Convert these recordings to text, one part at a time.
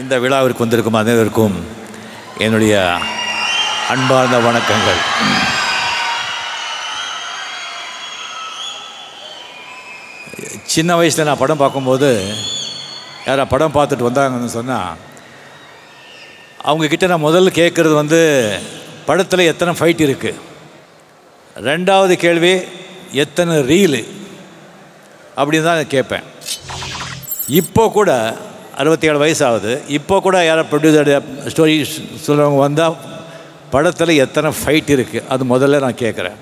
இந்த விழாவிற்கு வந்திருக்கும் அனைவருக்கும் என்னுடைய அன்பார்ந்த வணக்கங்கள் சின்ன வயசில் நான் படம் பார்க்கும்போது யாரா படம் பார்த்துட்டு வந்தாங்கன்னு சொன்னால் அவங்கக்கிட்ட நான் முதல்ல கேட்குறது வந்து படத்தில் எத்தனை ஃபைட் இருக்குது ரெண்டாவது கேள்வி எத்தனை ரீலு அப்படின்னு தான் நான் கேட்பேன் இப்போ கூட அறுபத்தி ஏழு வயசு ஆகுது இப்போ கூட யாரோ ப்ரொடியூசர் ஸ்டோரி சொல்கிறவங்க வந்தால் படத்தில் எத்தனை ஃபைட் இருக்குது அது முதல்ல நான் கேட்குறேன்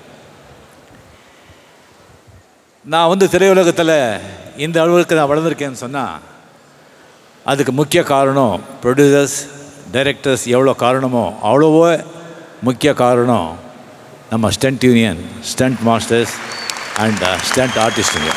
நான் வந்து திரையுலகத்தில் இந்த அளவுக்கு நான் வளர்ந்துருக்கேன்னு சொன்னால் அதுக்கு முக்கிய காரணம் ப்ரொடியூசர்ஸ் டைரக்டர்ஸ் எவ்வளோ காரணமோ அவ்வளவோ முக்கிய காரணம் நம்ம stunt union stunt masters and stunt ஆர்டிஸ்ட்டுங்க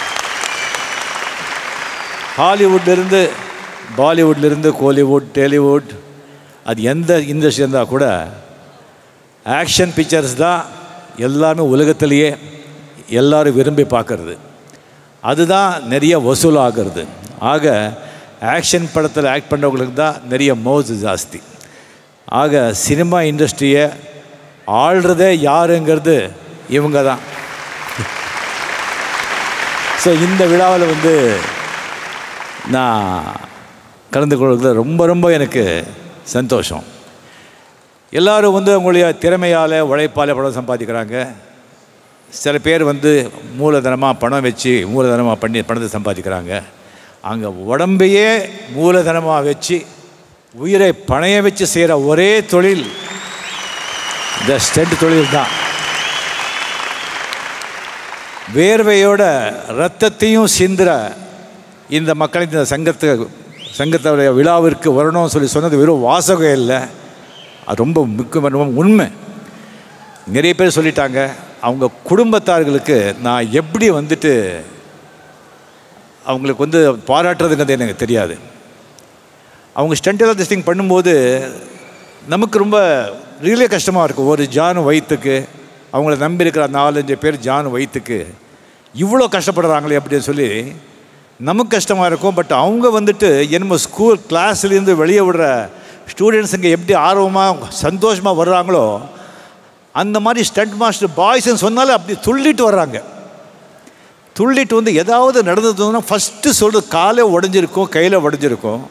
ஹாலிவுட்லேருந்து பாலிவுட்லேருந்து கோலிவுட் டெலிவுட் அது எந்த இண்டஸ்ட்ரி இருந்தால் கூட ஆக்ஷன் பிக்சர்ஸ் தான் எல்லாமே உலகத்திலேயே எல்லாரும் விரும்பி பார்க்கறது அதுதான் நிறைய வசூல் ஆகிறது ஆக ஆக்ஷன் படத்தில் ஆக்ட் பண்ணுறவங்களுக்கு தான் நிறைய மோஸ் ஜாஸ்தி ஆக சினிமா இண்டஸ்ட்ரியை ஆள்றதே யாருங்கிறது இவங்க தான் ஸோ இந்த விழாவில் வந்து நான் கலந்து கொள்வதில் ரொம்ப ரொம்ப எனக்கு சந்தோஷம் எல்லாரும் வந்து அவங்களுடைய திறமையால் உழைப்பால் பணம் சம்பாதிக்கிறாங்க சில பேர் வந்து மூலதனமாக பணம் வச்சு மூலதனமாக பண்ணி பணத்தை சம்பாதிக்கிறாங்க அங்கே உடம்பையே மூலதனமாக வச்சு உயிரை பணைய வச்சு செய்கிற ஒரே தொழில் இந்த ஸ்டெண்ட் தொழில் தான் வேர்வையோட ரத்தத்தையும் சிந்துற இந்த மக்களின் இந்த சங்கத்து சங்கத்தோடைய விழாவிற்கு வரணும்னு சொல்லி சொன்னது வெறும் வாசகம் இல்லை அது ரொம்ப முக்கிய ரொம்ப உண்மை நிறைய பேர் சொல்லிட்டாங்க அவங்க குடும்பத்தார்களுக்கு நான் எப்படி வந்துட்டு அவங்களுக்கு வந்து பாராட்டுறதுங்கிறது எனக்கு தெரியாது அவங்க ஸ்டண்ட் டெஸ்டிங் பண்ணும்போது நமக்கு ரொம்ப ரியலே கஷ்டமாக இருக்கும் ஒரு ஜான் வயிற்றுக்கு அவங்கள நம்பியிருக்கிற நாலஞ்சு பேர் ஜான் வயிற்றுக்கு இவ்வளோ கஷ்டப்படுறாங்களே அப்படின்னு சொல்லி நமக்கு கஷ்டமாக இருக்கும் பட் அவங்க வந்துட்டு என்னமோ ஸ்கூல் கிளாஸ்லேருந்து வெளியே விடுற ஸ்டூடெண்ட்ஸுங்க எப்படி ஆர்வமாக சந்தோஷமாக வர்றாங்களோ அந்த மாதிரி ஸ்டண்ட் மாஸ்டர் பாய்ஸ்ன்னு சொன்னாலே அப்படி துள்ளிட்டு வர்றாங்க துள்ளிட்டு வந்து ஏதாவது நடந்ததுன்னா ஃபஸ்ட்டு சொல்கிறது காலை உடஞ்சிருக்கும் கையில் உடஞ்சிருக்கும்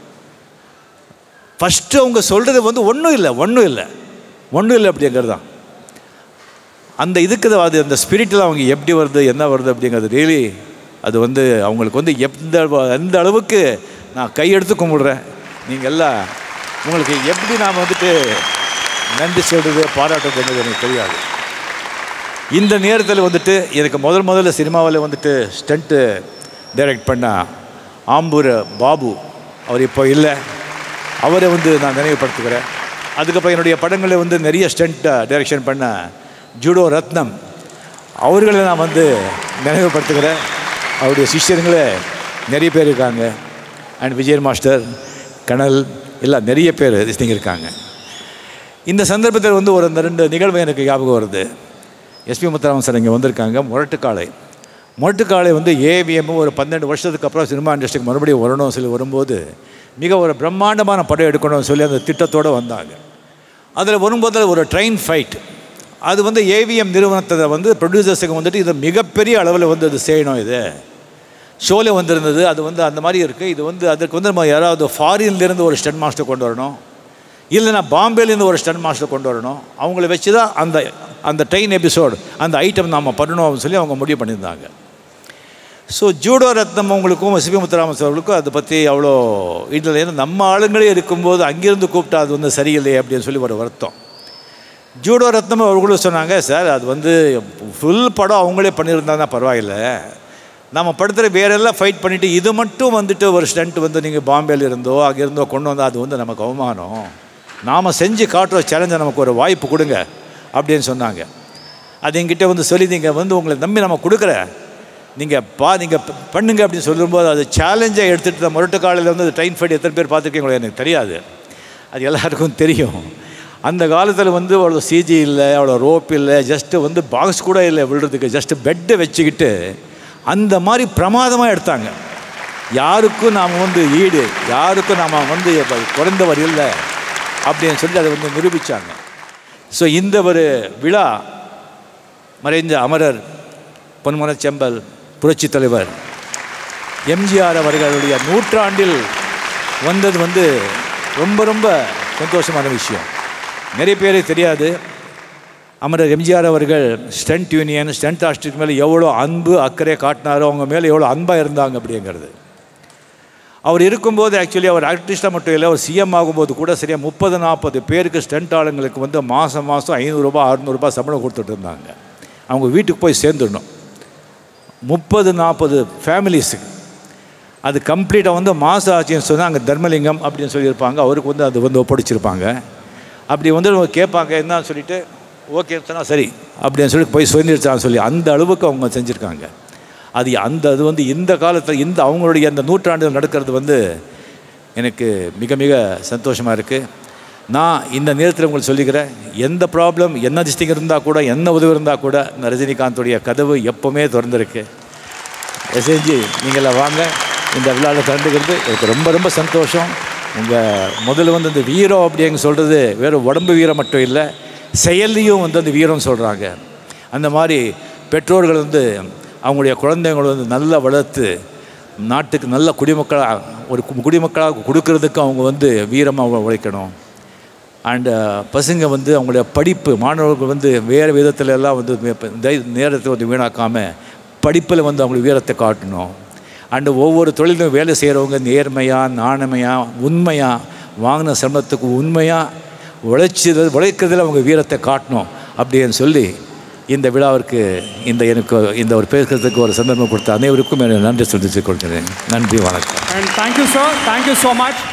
ஃபஸ்ட்டு அவங்க சொல்கிறது வந்து ஒன்றும் இல்லை ஒன்றும் இல்லை ஒன்றும் இல்லை அப்படிங்கிறது தான் அந்த இதுக்கு தான் அது அந்த ஸ்பிரிட்டில் அவங்க எப்படி வருது என்ன வருது அப்படிங்கிறது ரியலி அது வந்து அவங்களுக்கு வந்து எந்த எந்த அளவுக்கு நான் கையெடுத்து கும்பிடுறேன் நீங்கள் எல்லாம் உங்களுக்கு எப்படி நாம் வந்துட்டு நன்றி சொல்கிறது பாராட்டுறது எனக்கு தெரியாது இந்த நேரத்தில் வந்துட்டு எனக்கு முதல் முதல்ல சினிமாவில் வந்துட்டு ஸ்டண்ட்டு டைரக்ட் பண்ண ஆம்பூர் பாபு அவர் இப்போ இல்லை அவரை வந்து நான் நினைவுபடுத்துகிறேன் அதுக்கப்புறம் என்னுடைய படங்களில் வந்து நிறைய ஸ்டண்ட் டைரக்ஷன் பண்ண ஜூடோ ரத்னம் அவர்களை நான் வந்து நினைவுபடுத்துகிறேன் அவருடைய சிஷ்யர்களே நிறைய பேர் இருக்காங்க அண்ட் விஜயன் மாஸ்டர் கனல் எல்லாம் நிறைய பேர் திஸ்டிங் இருக்காங்க இந்த சந்தர்ப்பத்தில் வந்து ஒரு இந்த ரெண்டு நிகழ்வு எனக்கு ஞாபகம் வருது எஸ்பி முத்துராமன் சார் இங்கே வந்திருக்காங்க முரட்டுக்காலை முரட்டுக்காலை வந்து ஏவிஎம் ஒரு பன்னெண்டு வருஷத்துக்கு அப்புறம் சினிமா இண்டஸ்ட்ரிக்கு மறுபடியும் வரணும் சொல்லி வரும்போது மிக ஒரு பிரம்மாண்டமான படம் எடுக்கணும்னு சொல்லி அந்த திட்டத்தோடு வந்தாங்க அதில் வரும்போது ஒரு ட்ரெயின் ஃபைட் அது வந்து ஏவிஎம் நிறுவனத்தை வந்து ப்ரொடியூசர்ஸுக்கு வந்துட்டு இது மிகப்பெரிய அளவில் வந்து அது செய்யணும் இது ஷோவில் வந்திருந்தது அது வந்து அந்த மாதிரி இருக்குது இது வந்து அதுக்கு வந்து நம்ம யாராவது ஃபாரின்லேருந்து ஒரு ஸ்டண்ட் மாஸ்டர் கொண்டு வரணும் இல்லைன்னா பாம்பேலேருந்து ஒரு ஸ்டண்ட் மாஸ்டர் கொண்டு வரணும் அவங்கள வச்சு தான் அந்த அந்த ட்ரெயின் எபிசோடு அந்த ஐட்டம் நாம் பண்ணணும் அப்படின்னு சொல்லி அவங்க முடிவு பண்ணியிருந்தாங்க ஸோ ஜூடோ ரத்னம் அவங்களுக்கும் சிபி முத்துராமன் அவர்களுக்கும் அதை பற்றி அவ்வளோ இதில் ஏன்னா நம்ம ஆளுங்களே இருக்கும்போது அங்கேருந்து கூப்பிட்டா அது வந்து சரியில்லை அப்படின்னு சொல்லி ஒரு வருத்தம் ஜூடோ ரத்னம் அவர்களும் சொன்னாங்க சார் அது வந்து ஃபுல் படம் அவங்களே பண்ணியிருந்தாங்கன்னா பரவாயில்ல நம்ம படத்தில் வேறெல்லாம் ஃபைட் பண்ணிவிட்டு இது மட்டும் வந்துட்டு ஒரு ஸ்டண்ட் வந்து நீங்கள் பாம்பேல இருந்தோ அங்கே இருந்தோ கொண்டு வந்தால் அது வந்து நமக்கு அவமானம் நாம் செஞ்சு காட்டுற சேலஞ்சை நமக்கு ஒரு வாய்ப்பு கொடுங்க அப்படின்னு சொன்னாங்க அது என்கிட்ட வந்து சொல்லி நீங்கள் வந்து உங்களை நம்பி நம்ம கொடுக்குற நீங்கள் பா நீங்கள் பண்ணுங்க அப்படின்னு சொல்லும்போது அது சேலஞ்சை எடுத்துகிட்டு முரட்டு காலையில் வந்து ட்ரெயின் ஃபைட் எத்தனை பேர் பார்த்துருக்கீங்களோ எனக்கு தெரியாது அது எல்லாருக்கும் தெரியும் அந்த காலத்தில் வந்து அவ்வளோ சிஜி இல்லை அவ்வளோ ரோப் இல்லை ஜஸ்ட்டு வந்து பாக்ஸ் கூட இல்லை விழுறதுக்கு ஜஸ்ட்டு பெட்டை வச்சுக்கிட்டு அந்த மாதிரி பிரமாதமாக எடுத்தாங்க யாருக்கும் நாம் வந்து ஈடு யாருக்கும் நாம் வந்து இப்ப குறைந்தவர் இல்லை அப்படின்னு சொல்லி அதை வந்து நிரூபித்தாங்க ஸோ இந்த ஒரு விழா மறைந்த அமரர் பொன்மனச் செம்பல் புரட்சித் தலைவர் எம்ஜிஆர் அவர்களுடைய நூற்றாண்டில் வந்தது வந்து ரொம்ப ரொம்ப சந்தோஷமான விஷயம் நிறைய பேருக்கு தெரியாது அமரர் எம்ஜிஆர் அவர்கள் ஸ்டண்ட் யூனியன் ஸ்டண்ட் ஆஸ்ட்ரிக் மேலே எவ்வளோ அன்பு அக்கறை காட்டினாரோ அவங்க மேலே எவ்வளோ அன்பாக இருந்தாங்க அப்படிங்கிறது அவர் இருக்கும்போது ஆக்சுவலி அவர் ஆர்டிஸ்டாக மட்டும் இல்லை அவர் சிஎம் ஆகும்போது கூட சரியாக முப்பது நாற்பது பேருக்கு ஸ்டண்ட் ஆளுங்களுக்கு வந்து மாதம் மாதம் ஐநூறுரூபா அறநூறுபா சம்பளம் கொடுத்துட்டு இருந்தாங்க அவங்க வீட்டுக்கு போய் சேர்ந்துடணும் முப்பது நாற்பது ஃபேமிலிஸுக்கு அது கம்ப்ளீட்டாக வந்து மாதம் ஆச்சுன்னு சொன்னால் அங்கே தர்மலிங்கம் அப்படின்னு சொல்லியிருப்பாங்க அவருக்கு வந்து அது வந்து ஒப்படைச்சிருப்பாங்க அப்படி வந்து அவங்க கேட்பாங்க என்னன்னு சொல்லிட்டு ஓகே சொன்னால் சரி அப்படின்னு சொல்லி போய் சுதந்திரிச்சான்னு சொல்லி அந்த அளவுக்கு அவங்க செஞ்சுருக்காங்க அது அந்த அது வந்து இந்த காலத்தில் இந்த அவங்களுடைய அந்த நூற்றாண்டில் நடக்கிறது வந்து எனக்கு மிக மிக சந்தோஷமாக இருக்குது நான் இந்த நேரத்தில் உங்களுக்கு சொல்லிக்கிறேன் எந்த ப்ராப்ளம் என்ன டிஸ்டிங் இருந்தால் கூட என்ன உதவி இருந்தால் கூட இந்த ரஜினிகாந்துடைய கதவு எப்போவுமே திறந்திருக்கு எஸ்என்ஜி நீங்களாம் வாங்க இந்த விழாவில் கலந்துக்கிறது எனக்கு ரொம்ப ரொம்ப சந்தோஷம் உங்கள் முதல்ல வந்து இந்த வீரம் அப்படிங்க சொல்கிறது வெறும் உடம்பு வீரம் மட்டும் இல்லை செயல்லையும் வந்து அந்த வீரம் சொல்கிறாங்க அந்த மாதிரி பெற்றோர்கள் வந்து அவங்களுடைய குழந்தைங்களை வந்து நல்லா வளர்த்து நாட்டுக்கு நல்ல குடிமக்களாக ஒரு கு- குடிமக்களாக கொடுக்கறதுக்கு அவங்க வந்து வீரமாக உழைக்கணும் அண்டு பசங்க வந்து அவங்களுடைய படிப்பு மாணவர்கள் வந்து வேறு விதத்துல எல்லாம் வந்து மே- தை- நேரத்தை வந்து வீணாக்காமல் படிப்பில் வந்து அவங்களுக்கு வீரத்தை காட்டணும் அண்டு ஒவ்வொரு தொழிலும் வேலை செய்கிறவங்க நேர்மையாக நாணமையாக உண்மையாக வாங்கின சம்பளத்துக்கு உண்மையாக உழைச்சது உழைக்கிறதுல அவங்க வீரத்தை காட்டணும் அப்படின்னு சொல்லி இந்த விழாவிற்கு இந்த எனக்கு இந்த ஒரு பேசுறதுக்கு ஒரு சந்தர்ப்பம் கொடுத்த அனைவருக்கும் என்னை நன்றி சொல்லித்துக் கொள்கிறேன் நன்றி வணக்கம் And thank you, sir. Thank you so much.